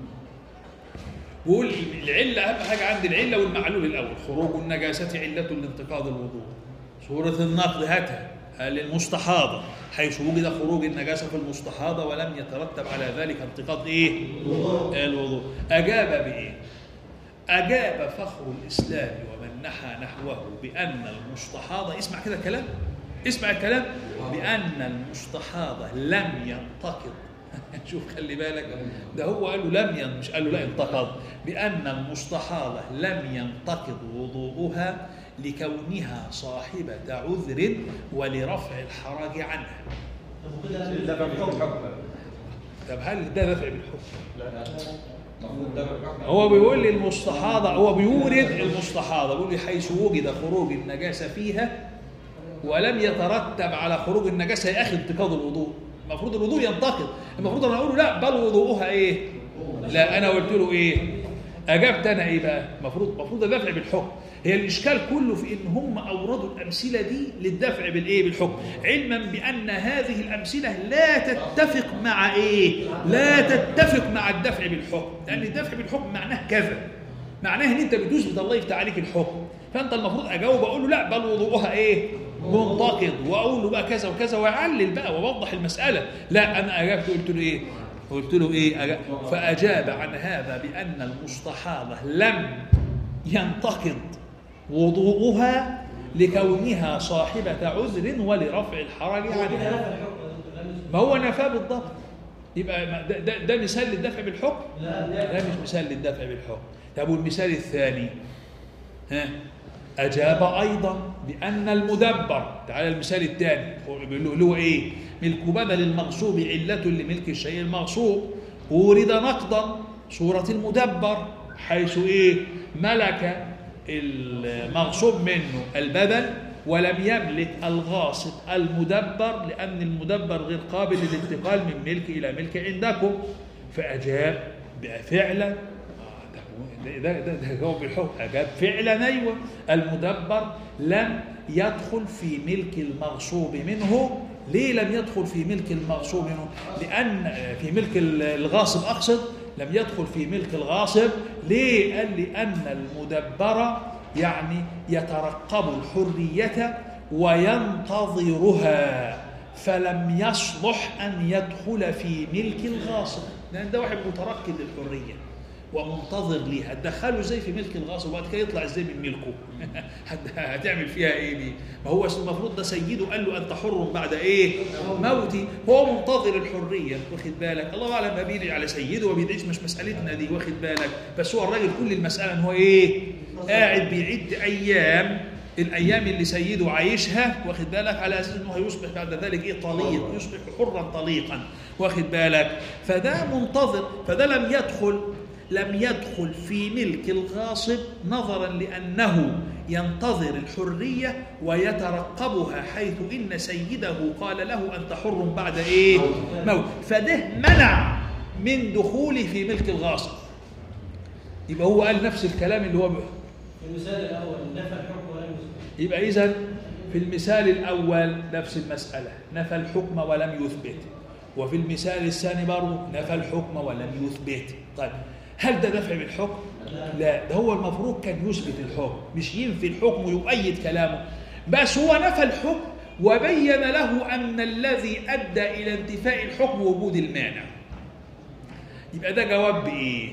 وقول العله اهم حاجه عندي العله والمعلول الاول خروج النجاسه عله لانتقاض الوضوء سوره النقد هاتها قال المستحاضه حيث وجد خروج النجاسه في المستحاضه ولم يترتب على ذلك انتقاض ايه الوضوء اجاب بايه أجاب فخر الإسلام ومن نحى نحوه بأن المستحاضة اسمع كده كلام اسمع الكلام بأن المستحاضة لم ينتقض شوف خلي بالك ده هو قال له لم ين مش قال له لا انتقض بأن المستحاضة لم ينتقض وضوءها لكونها صاحبة عذر ولرفع الحرج عنها دفع بالحكم طب هل ده دفع بالحكم؟ هو بيقول لي المستحاضة هو بيورد المستحاضة بيقول لي حيث وجد خروج النجاسة فيها ولم يترتب على خروج النجاسة يا أخي انتقاض الوضوء المفروض الوضوء ينتقض المفروض أنا أقول له لا بل وضوءها إيه لا أنا قلت له إيه أجبت أنا إيه بقى المفروض المفروض الدفع بالحكم هي الإشكال كله في إن هم أوردوا الأمثلة دي للدفع بالإيه بالحكم علما بأن هذه الأمثلة لا تتفق مع إيه لا تتفق مع الدفع بالحكم لأن الدفع بالحكم معناه كذا معناه ان انت بتثبت الله يفتح عليك الحكم فانت المفروض اجاوب اقول له لا بل وضوءها ايه منتقد واقول له بقى كذا وكذا واعلل بقى واوضح المساله لا انا اجبت قلت له ايه قلت له ايه أجاب فاجاب عن هذا بان المستحاضه لم ينتقد وضوءها لكونها صاحبه عذر ولرفع الحرج عنها ما هو نفاه بالضبط يبقى ما- ده, ده, ده مثال للدفع بالحكم ده مش مثال للدفع بالحكم طب والمثال الثاني ها أجاب أيضا بأن المدبر تعالى المثال الثاني هو بيقول له- اللي هو إيه ملك بدل المغصوب علة لملك الشيء المغصوب ورد نقضا صورة المدبر حيث إيه ملك المغصوب منه البدل ولم يملك الغاصب المدبر لأن المدبر غير قابل للانتقال من ملك إلى ملك عندكم فأجاب بقى فعلا ده ده ده, ده جواب الحكم أجاب فعلا أيوه المدبر لم يدخل في ملك المغصوب منه ليه لم يدخل في ملك المغصوب منه؟ لأن في ملك الغاصب أقصد لم يدخل في ملك الغاصب ليه؟ قال لأن المدبر يعني يترقب الحرية وينتظرها فلم يصلح أن يدخل في ملك الغاصب لأن ده واحد مترقب للحرية ومنتظر ليها تدخله ازاي في ملك الغاصب وبعد كده يطلع ازاي من ملكه هت- هتعمل فيها ايه دي ما هو المفروض ده سيده قال له انت حر بعد ايه موتي هو منتظر الحريه واخد بالك الله اعلم ما بيدعي على سيده وبيدعيش مش مسالتنا دي واخد بالك بس هو الراجل كل المساله ان هو ايه قاعد بيعد ايام الايام اللي سيده عايشها واخد بالك على اساس انه هيصبح بعد ذلك ايه طليق يصبح حرا طليقا واخد بالك فده منتظر فده لم يدخل لم يدخل في ملك الغاصب نظرا لانه ينتظر الحريه ويترقبها حيث ان سيده قال له انت حر بعد ايه؟ موت فده منع من دخوله في ملك الغاصب يبقى هو قال نفس الكلام اللي هو المثال الاول نفى الحكم ولم يثبت يبقى إذا في المثال الأول نفس المسألة نفى الحكم ولم يثبت وفي المثال الثاني برضه نفى الحكم ولم يثبت طيب هل ده دفع بالحكم؟ لا ده هو المفروض كان يثبت الحكم مش ينفي الحكم ويؤيد كلامه بس هو نفى الحكم وبين له أن الذي أدى إلى انتفاء الحكم وجود المانع يبقى ده جواب بإيه؟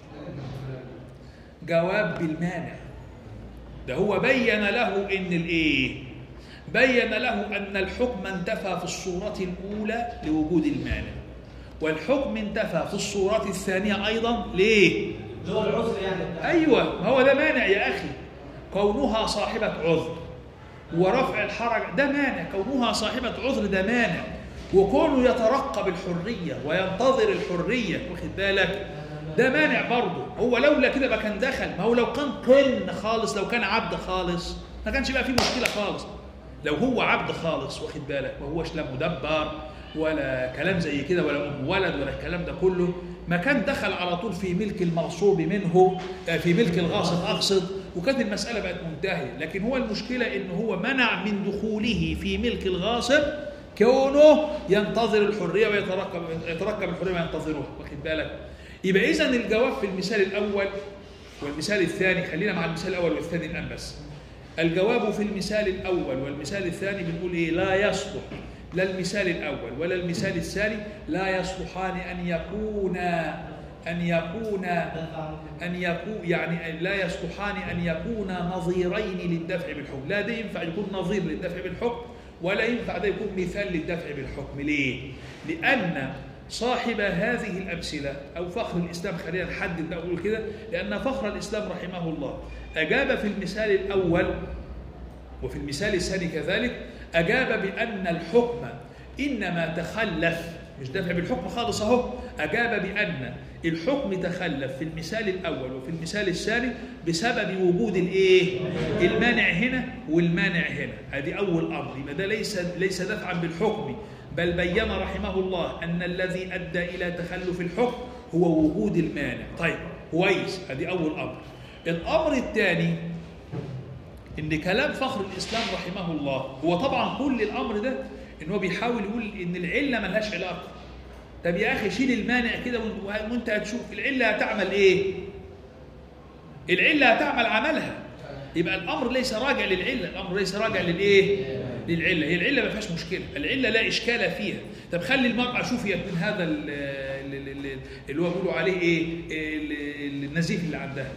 جواب بالمانع ده هو بين له ان الايه بين له ان الحكم انتفى في الصوره الاولى لوجود المانع والحكم انتفى في الصوره الثانيه ايضا ليه اللي هو العذر يعني بتاع ايوه ما هو ده مانع يا اخي كونها صاحبه عذر ورفع الحرج ده مانع كونها صاحبه عذر ده مانع وكونه يترقب الحريه وينتظر الحريه واخد بالك ده مانع برضه هو لولا كده ما كان دخل ما هو لو كان قن خالص لو كان عبد خالص ما كانش بقى فيه مشكله خالص لو هو عبد خالص واخد بالك ما هوش لا مدبر ولا كلام زي كده ولا ام ولد ولا الكلام ده كله ما كان دخل على طول في ملك المغصوب منه آه، في ملك الغاصب اقصد وكانت المساله بقت منتهيه لكن هو المشكله ان هو منع من دخوله في ملك الغاصب كونه ينتظر الحريه ويترقب يترقب الحريه وينتظرها واخد بالك يبقى اذا الجواب في المثال الاول والمثال الثاني خلينا مع المثال الاول والثاني الان بس الجواب في المثال الاول والمثال الثاني بنقول ايه لا يصلح لا المثال الاول ولا المثال الثاني لا يصلحان ان يكونا ان يكونا ان يكون يعني لا يصلحان ان يكونا نظيرين للدفع بالحكم لا ده ينفع يكون نظير للدفع بالحكم ولا ينفع ده يكون مثال للدفع بالحكم ليه لان صاحب هذه الأمثلة أو فخر الإسلام خلينا نحدد بقى نقول كده لأن فخر الإسلام رحمه الله أجاب في المثال الأول وفي المثال الثاني كذلك أجاب بأن الحكم إنما تخلف مش دافع بالحكم خالص اهو اجاب بان الحكم تخلف في المثال الاول وفي المثال الثاني بسبب وجود الايه المانع هنا والمانع هنا ادي اول امر يبقى ده ليس ليس دفعا بالحكم بل بين رحمه الله ان الذي ادى الى تخلف الحكم هو وجود المانع طيب كويس ادي اول امر الامر الثاني ان كلام فخر الاسلام رحمه الله هو طبعا كل الامر ده ان هو بيحاول يقول ان العله ملهاش علاقه طب يا اخي شيل المانع كده وانت- وانت هتشوف العله هتعمل ايه العله هتعمل عملها يبقى الامر ليس راجع للعله الامر ليس راجع للايه للعله هي العله ما فيهاش مشكله العله لا اشكال فيها طب خلي المراه شوفيت من هذا ال- ال- ال- اللي هو بيقولوا عليه ايه ال- النزيف اللي عندها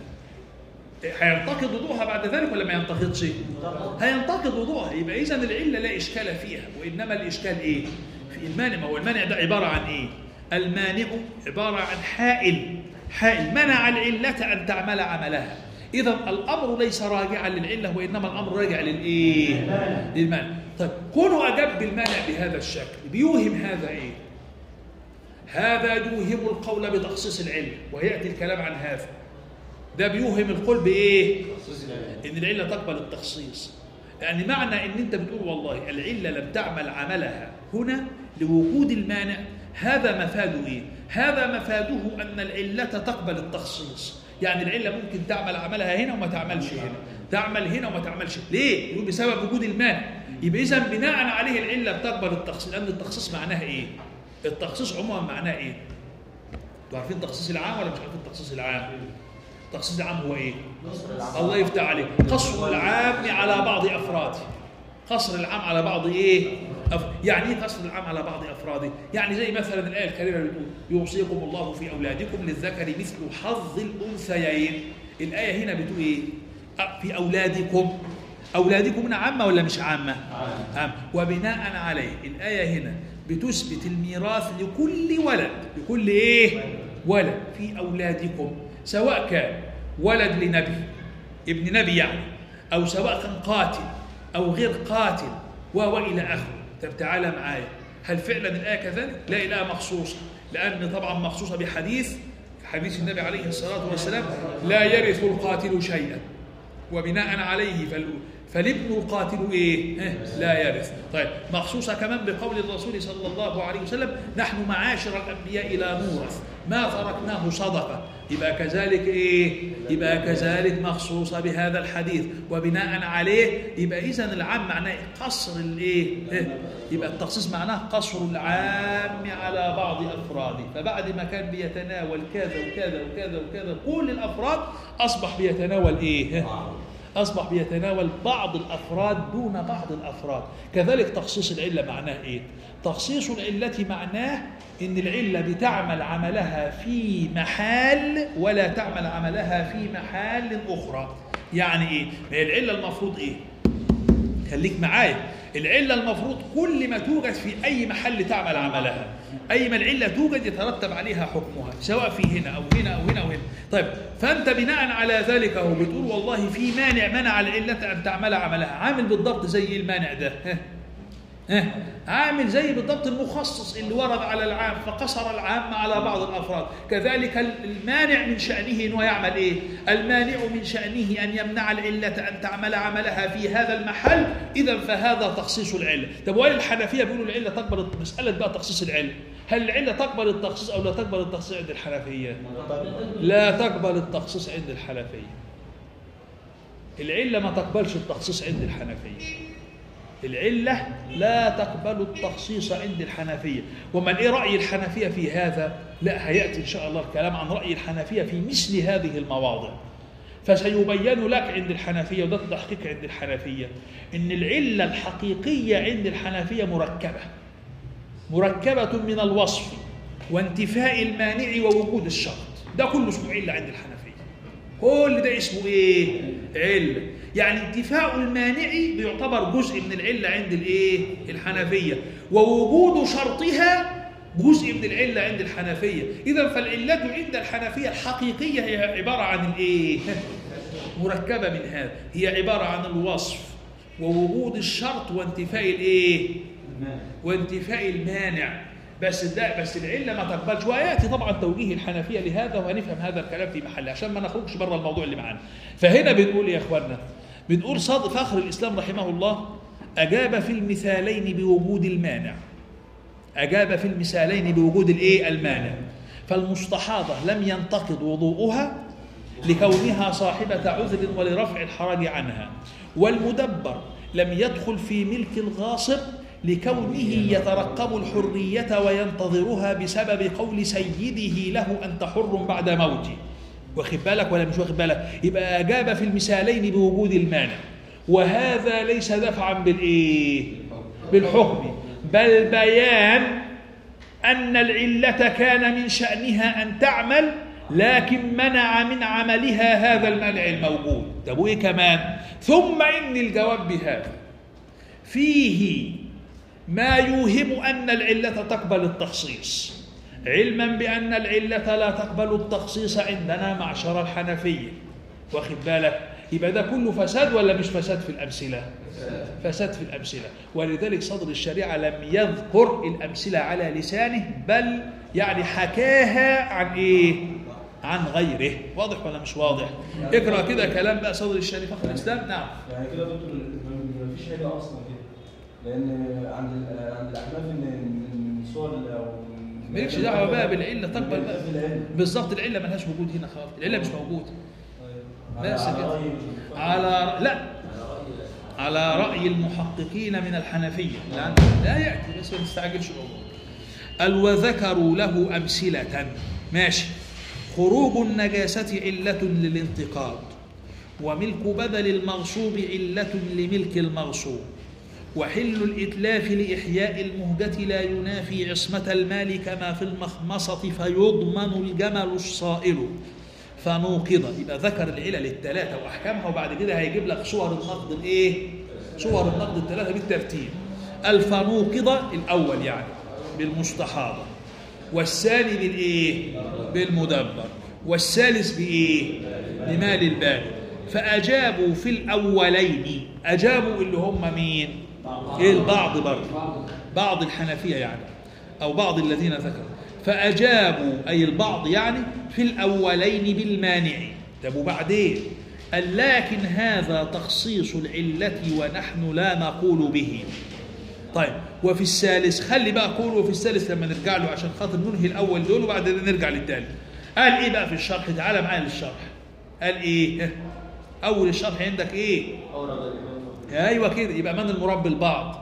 هينتقد وضوءها بعد ذلك ولا ما ينتقدش؟ هينتقد وضوءها يبقى اذا العله لا اشكال فيها وانما الاشكال ايه؟ في المانع ما هو المانع ده عباره عن ايه؟ المانع عباره عن حائل حائل منع العله ان تعمل عملها اذا الامر ليس راجعا للعله وانما الامر راجع للايه؟ للمانع طيب كونه اجاب بالمانع بهذا الشكل بيوهم هذا ايه؟ هذا يوهم القول بتخصيص العله وياتي الكلام عن هذا ده بيوهم القول بايه؟ ان العله تقبل التخصيص يعني معنى ان انت بتقول والله العله لم تعمل عملها هنا لوجود المانع هذا مفاده ايه؟ هذا مفاده ان العله تقبل التخصيص يعني العله ممكن تعمل عملها هنا وما تعملش هنا تعمل هنا وما تعملش ليه؟ يقول بسبب وجود المانع يبقى اذا بناء عليه العله بتقبل التخصيص لان التخصيص معناه ايه؟ التخصيص عموما معناه ايه؟ انتوا عارفين التخصيص العام ولا مش عارفين التخصيص العام؟ التخصيص العام هو ايه؟ الله يفتح عليك قصر العام على بعض افراده قصر العام على بعض ايه أف... يعني ايه قصر العام على بعض افراده يعني زي مثلا الايه الكريمه اللي بتقول يوصيكم الله في اولادكم للذكر مثل حظ الانثيين الايه هنا بتقول ايه أ- في اولادكم اولادكم هنا عامه ولا مش عامه عامه وبناء عليه الايه هنا بتثبت الميراث لكل ولد لكل ايه ولد في اولادكم سواء كان ولد لنبي ابن نبي يعني او سواء كان قاتل او غير قاتل و والى اخره طب تعالى معايا هل فعلا الايه كذلك؟ لا الايه مخصوصه لان طبعا مخصوصه بحديث حديث النبي عليه الصلاه والسلام لا يرث القاتل شيئا وبناء عليه فال... فالابن القاتل ايه؟ ها، لا يرث. طيب مخصوصه كمان بقول الرسول صلى الله عليه وسلم نحن معاشر الانبياء لا نورث ما تركناه صدقه يبقى كذلك ايه؟ يبقى كذلك مخصوصه بهذا الحديث وبناء عليه يبقى اذا العام معناه قصر الايه؟ ها، يبقى التخصيص معناه قصر العام على بعض افراده فبعد ما كان بيتناول كذا وكذا وكذا وكذا كل الافراد اصبح بيتناول ايه؟ ها؟ أصبح بيتناول بعض الأفراد دون بعض الأفراد كذلك تخصيص العلة معناه إيه؟ تخصيص العلة معناه إن العلة بتعمل عملها في محال ولا تعمل عملها في محال أخرى يعني إيه؟ ما هي العلة المفروض إيه؟ خليك معايا العلة المفروض كل ما توجد في أي محل تعمل عملها أي ما العلة توجد يترتب عليها حكمها سواء في هنا أو هنا أو هنا أو هنا طيب فأنت بناء على ذلك أهو بتقول والله في مانع منع العلة أن تعمل عملها عامل بالضبط زي المانع ده ها ها عامل زي بالضبط المخصص اللي ورد على العام فقصر العام على بعض الافراد كذلك المانع من شانه انه يعمل ايه المانع من شانه ان يمنع العله ان تعمل عملها في هذا المحل اذا فهذا تخصيص العله طب وين الحنفيه بيقولوا العله تقبل مساله بقى تخصيص العله هل العله تقبل التخصيص او لا تقبل التخصيص عند الحنفيه لا تقبل التخصيص عند الحنفيه العله ما تقبلش التخصيص عند الحنفيه العلة لا تقبل التخصيص عند الحنفية ومن إيه رأي الحنفية في هذا لا هيأتي إن شاء الله الكلام عن رأي الحنفية في مثل هذه المواضع فسيبين لك عند الحنفية وده التحقيق عند الحنفية إن العلة الحقيقية عند الحنفية مركبة مركبة من الوصف وانتفاء المانع ووجود الشرط ده كله اسمه علة عند الحنفية كل ده اسمه ايه علة يعني انتفاء المانع بيعتبر جزء من العلة عند الايه الحنفية ووجود شرطها جزء من العلة عند الحنفية إذا فالعلة عند الحنفية الحقيقية هي عبارة عن الايه مركبة من هذا هي عبارة عن الوصف ووجود الشرط وانتفاء الايه وانتفاء المانع بس ده بس العله ما تقبلش وياتي طبعا توجيه الحنفيه لهذا وهنفهم هذا الكلام في محله عشان ما نخرجش بره الموضوع اللي معانا فهنا بنقول إيه يا اخوانا بنقول صاد فخر الاسلام رحمه الله اجاب في المثالين بوجود المانع أجاب في المثالين بوجود الإيه المانع فالمستحاضة لم ينتقض وضوءها لكونها صاحبة عذر ولرفع الحرج عنها والمدبر لم يدخل في ملك الغاصب لكونه يترقب الحرية وينتظرها بسبب قول سيده له أنت حر بعد موتي واخد بالك ولا مش واخد بالك يبقى أجاب في المثالين بوجود المانع وهذا ليس دفعا بالإيه بالحكم بل بيان أن العلة كان من شأنها أن تعمل لكن منع من عملها هذا المنع الموجود طب وإيه كمان ثم إن الجواب بهذا فيه ما يوهم أن العلة تقبل التخصيص علما بأن العلة لا تقبل التخصيص عندنا معشر الحنفية واخد بالك يبقى ده كله فساد ولا مش فساد في الأمثلة فساد في الأمثلة ولذلك صدر الشريعة لم يذكر الأمثلة على لسانه بل يعني حكاها عن إيه عن غيره واضح ولا مش واضح اقرأ كده كلام بقى صدر الشريعة فخر الإسلام نعم يعني كده يا دكتور ما فيش عله اصلا كده لان عند ال- عند الاحناف ان إن الصور او مالكش دعوة بقى بالعلة تقبل بقى في العلة. بالظبط العلة ملهاش وجود هنا خالص العلة مش موجودة طيب. بس على- كده. على رأي- على لا على رأي المحققين من الحنفية اللي عندهم لا يأتي بس ما تستعجلش الأمور قال وذكروا له أمثلة ماشي خروج النجاسة علة للانتقاد وملك بدل المغصوب علة لملك المغصوب وحل الإتلاف لإحياء المهجة لا ينافي عصمة المال كما في المخمصة فيضمن الجمل الصائل فنوقض يبقى ذكر العلل الثلاثة وأحكامها وبعد كده هيجيب لك صور النقد الإيه؟ صور النقد الثلاثة بالترتيب الفنوقض الأول يعني بالمستحاضة والثاني بالإيه؟ بالمدبر والثالث بإيه؟ بمال البال فأجابوا في الأولين أجابوا اللي هم مين؟ إيه البعض برضه بعض الحنفية يعني أو بعض الذين ذكروا فأجابوا أي البعض يعني في الأولين بالمانع طب وبعدين قال لكن هذا تخصيص العلة ونحن لا نقول به طيب وفي الثالث خلي بقى قول وفي الثالث لما نرجع له عشان خاطر ننهي الأول دول وبعدين نرجع للتالي قال إيه بقى في الشرح تعالى معايا للشرح قال إيه أول الشرح عندك إيه أيوة كده يبقى من المراد بالبعض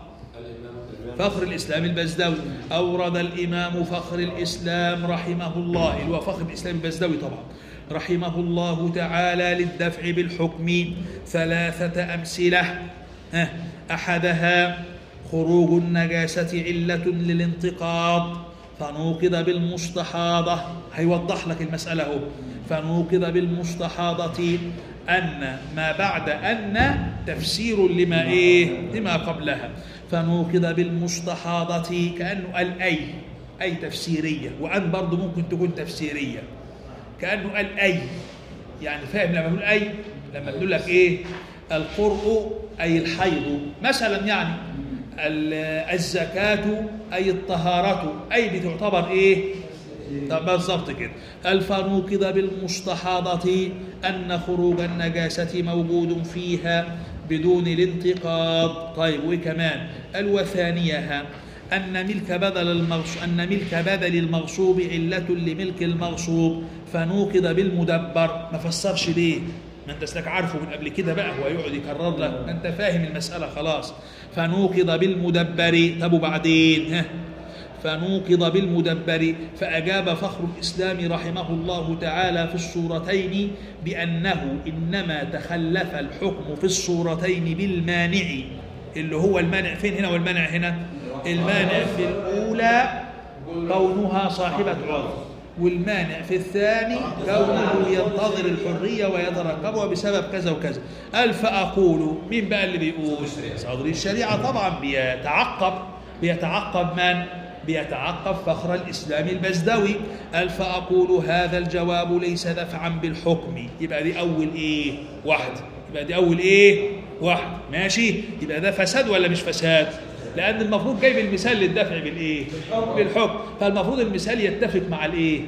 فخر الإسلام البزدوي أورد الإمام فخر الإسلام رحمه الله اللي هو فخر الإسلام البزدوي طبعا رحمه الله تعالى للدفع بالحكم ثلاثة أمثلة ها، أحدها خروج النجاسة علة للانتقاض فنوقض بالمستحاضة هيوضح لك المسألة هو فنوقض بالمستحاضة أن ما بعد أن تفسير لما إيه لما قبلها فنوقض بالمستحاضة كأنه قال أي أي تفسيرية وأن برضه ممكن تكون تفسيرية كأنه قال أي يعني فاهم لما بقول أي لما بقول لك إيه القرء أي الحيض مثلا يعني ال- الزكاة أي الطهارة أي بتعتبر إيه طب بالظبط كده الفنوقض بالمستحاضة أن خروج النجاسة موجود فيها بدون الانتقاض طيب وكمان الوثانيها أن ملك بدل المغصوب أن ملك بدل المغصوب علة لملك المغصوب فنوقض بالمدبر ما فسرش ليه ما انت اسلك عارفه من قبل كده بقى هو يقعد يكرر لك ما انت فاهم المسألة خلاص فنوقض بالمدبر طب وبعدين ها فنوقض بالمدبر فأجاب فخر الإسلام رحمه الله تعالى في الصورتين بأنه إنما تخلف الحكم في الصورتين بالمانع اللي هو المانع فين هنا والمانع هنا المانع في الأولى كونها صاحبة عذر والمانع في الثاني كونه ينتظر الحرية ويترقبها بسبب كذا وكذا قال فأقول مين بقى اللي بيقول صدر الشريعة طبعا بيتعقب بيتعقب من بيتعقب فخر الإسلام البزدوي قال فأقول هذا الجواب ليس دفعا بالحكم يبقى دي أول إيه واحد يبقى دي أول إيه واحد ماشي يبقى ده فساد ولا مش فساد لان المفروض جايب المثال للدفع بالايه بالحكم فالمفروض المثال يتفق مع الايه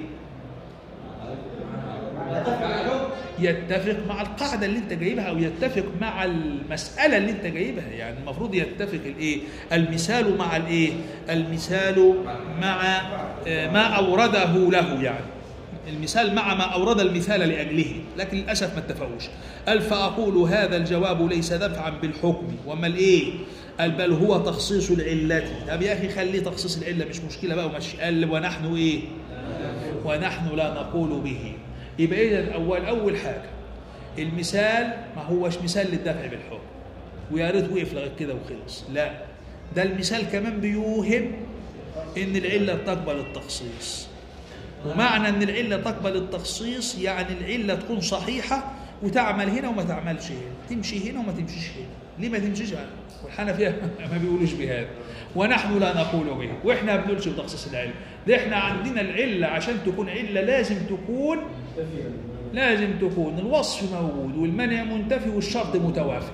يتفق مع القاعدة اللي انت جايبها او يتفق مع المسألة اللي انت جايبها يعني المفروض يتفق الايه المثال مع الايه المثال مع آه، ما اورده له يعني المثال مع ما اورد المثال لاجله لكن للاسف ما اتفقوش قال فاقول هذا الجواب ليس دفعا بالحكم وما الايه قال بل هو تخصيص العلة طب يا اخي خليه تخصيص العلة مش مشكلة بقى ومشي قال ونحن ايه ونحن لا نقول به يبقى اذا اول اول حاجه المثال ما هوش مثال للدفع بالحكم ويا ريت وقف لغايه كده وخلص لا ده المثال كمان بيوهم ان العله تقبل التخصيص ومعنى ان العله تقبل التخصيص يعني العله تكون صحيحه وتعمل هنا وما تعملش هنا تمشي هنا وما تمشيش هنا ليه ما تمشيش هنا والحنفيه ما بيقولوش بهذا ونحن لا نقول به واحنا ما بنقولش بتخصيص العلم ده احنا عندنا العله عشان تكون عله لازم تكون لازم تكون الوصف موجود والمنع منتفي والشرط متوافر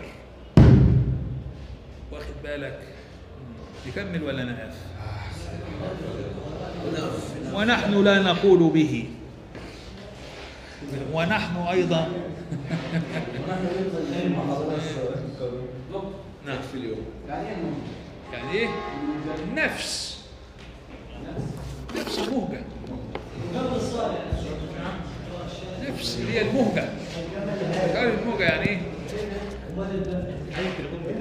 واخد بالك يكمل ولا نقف ونحن لا نقول به ونحن ايضا ونحن نفضل نعمل مع حضرتك نعم في اليوم يعني ايه النوم؟ يعني ايه نفس نفس مهجه قبل الصالح نفس اللي هي المهجه عارف المهجه يعني ايه امال الدفع